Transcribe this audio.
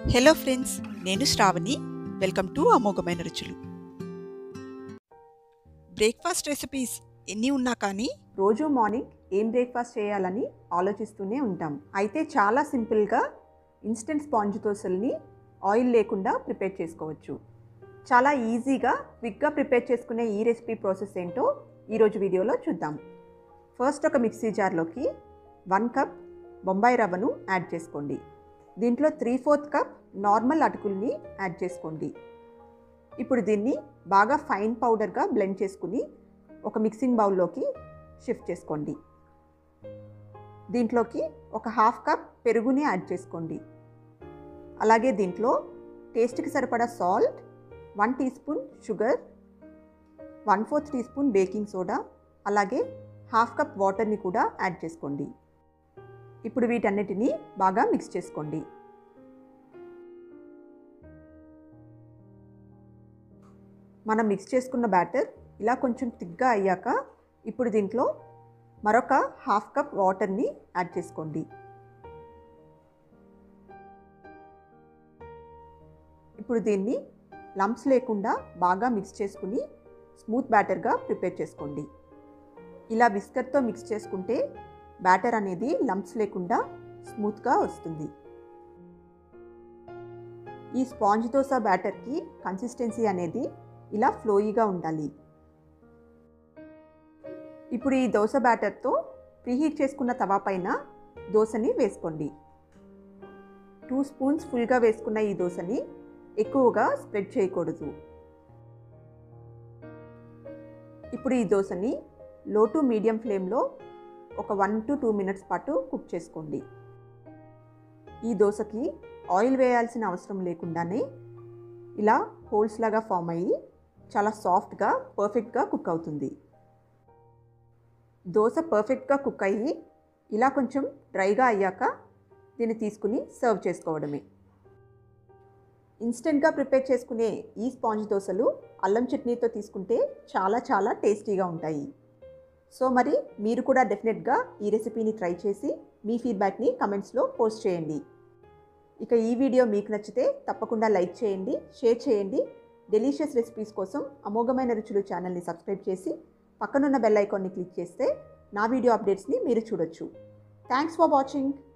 hello friends నేను Shravani welcome to అమోఘమైన రుచులు బ్రేక్ఫాస్ట్ రెసిపీస్ ఎన్ని ఉన్నా కానీ రోజు మార్నింగ్ ఏం బ్రేక్ఫాస్ట్ చేయాలని ఆలోచిస్తూనే ఉంటాం అయితే చాలా సింపుల్గా ఇన్స్టెంట్ స్పాంజ్ దోశల్ని ఆయిల్ లేకుండా ప్రిపేర్ చేసుకోవచ్చు చాలా ఈజీగా క్విక్గా ప్రిపేర్ చేసుకునే ఈ రెసిపీ ప్రాసెస్ ఏంటో ఈరోజు వీడియోలో చూద్దాం ఫస్ట్ ఒక మిక్సీ జార్లోకి వన్ కప్ బొంబాయి రవ్వను యాడ్ చేసుకోండి దీంట్లో త్రీ ఫోర్త్ కప్ నార్మల్ అటుకుల్ని యాడ్ చేసుకోండి ఇప్పుడు దీన్ని బాగా ఫైన్ పౌడర్గా బ్లెండ్ చేసుకుని ఒక మిక్సింగ్ బౌల్లోకి షిఫ్ట్ చేసుకోండి దీంట్లోకి ఒక హాఫ్ కప్ పెరుగుని యాడ్ చేసుకోండి అలాగే దీంట్లో టేస్ట్కి సరిపడా salt one teaspoon sugar one fourth teaspoon baking soda అలాగే హాఫ్ కప్ వాటర్ని కూడా యాడ్ చేసుకోండి ఇప్పుడు వీటన్నిటిని బాగా మిక్స్ చేసుకోండి మనం మిక్స్ చేసుకున్న బ్యాటర్ ఇలా కొంచెం థిక్గా అయ్యాక ఇప్పుడు దీంట్లో మరొక హాఫ్ కప్ వాటర్ని యాడ్ చేసుకోండి ఇప్పుడు దీన్ని లంప్స్ లేకుండా బాగా మిక్స్ చేసుకుని స్మూత్ బ్యాటర్గా ప్రిపేర్ చేసుకోండి ఇలా బిస్కెట్తో మిక్స్ చేసుకుంటే బ్యాటర్ అనేది లంప్స్ లేకుండా స్మూత్గా వస్తుంది ఈ స్పాంజ్ దోశ బ్యాటర్కి కన్సిస్టెన్సీ అనేది ఇలా ఫ్లోయిగా ఉండాలి ఇప్పుడు ఈ దోశ బ్యాటర్తో ప్రీహీట్ చేసుకున్న తవా పైన దోశని వేసుకోండి టూ స్పూన్స్ ఫుల్గా వేసుకున్న ఈ దోశని ఎక్కువగా స్ప్రెడ్ చేయకూడదు ఇప్పుడు ఈ దోశని లో టు మీడియం ఫ్లేమ్లో ఒక వన్ టు టూ మినిట్స్ పాటు కుక్ చేసుకోండి ఈ దోశకి ఆయిల్ వేయాల్సిన అవసరం లేకుండానే ఇలా హోల్స్ లాగా ఫామ్ అయ్యి చాలా సాఫ్ట్గా పర్ఫెక్ట్గా కుక్ అవుతుంది దోశ పర్ఫెక్ట్గా కుక్ అయ్యి ఇలా కొంచెం డ్రైగా అయ్యాక దీన్ని తీసుకుని సర్వ్ చేసుకోవడమే ఇన్స్టెంట్గా ప్రిపేర్ చేసుకునే ఈ స్పాంజ్ దోశలు అల్లం చట్నీతో తీసుకుంటే చాలా చాలా టేస్టీగా ఉంటాయి సో మరి మీరు కూడా డెఫినెట్గా ఈ రెసిపీని ట్రై చేసి మీ ఫీడ్బ్యాక్ని కమెంట్స్లో పోస్ట్ చేయండి ఇక ఈ వీడియో మీకు నచ్చితే తప్పకుండా లైక్ చేయండి షేర్ చేయండి డెలీషియస్ రెసిపీస్ కోసం అమోఘమైన రుచులు ఛానల్ని సబ్స్క్రైబ్ చేసి పక్కనున్న బెల్ ఐకాన్ని క్లిక్ చేస్తే నా వీడియో అప్డేట్స్ని మీరు చూడొచ్చు థ్యాంక్స్ ఫర్ వాచింగ్